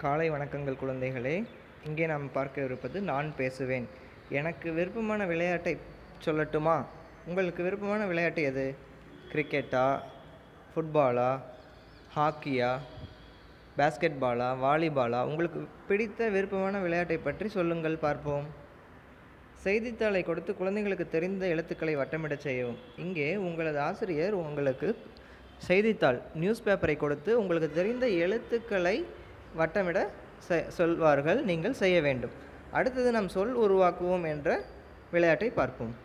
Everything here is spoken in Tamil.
காலை வணக்கங்கள் குழந்தைகளே இங்கே நாம் பார்க்க இருப்பது நான் பேசுவேன் எனக்கு விருப்பமான விளையாட்டை சொல்லட்டுமா உங்களுக்கு விருப்பமான விளையாட்டு எது கிரிக்கெட்டா ஃபுட்பாலா ஹாக்கியா பேஸ்கெட் பாலா வாலிபாலா உங்களுக்கு பிடித்த விருப்பமான விளையாட்டை பற்றி சொல்லுங்கள் பார்ப்போம் செய்தித்தாளை கொடுத்து குழந்தைகளுக்கு தெரிந்த எழுத்துக்களை வட்டமிடச் செய்யவும் இங்கே உங்களது ஆசிரியர் உங்களுக்கு செய்தித்தாள் நியூஸ் பேப்பரை கொடுத்து உங்களுக்கு தெரிந்த எழுத்துக்களை வட்டமிட செ- சொல்வார்கள் நீங்கள் செய்ய வேண்டும் அடுத்தது நாம் சொல் உருவாக்குவோம் என்ற விளையாட்டை பார்ப்போம்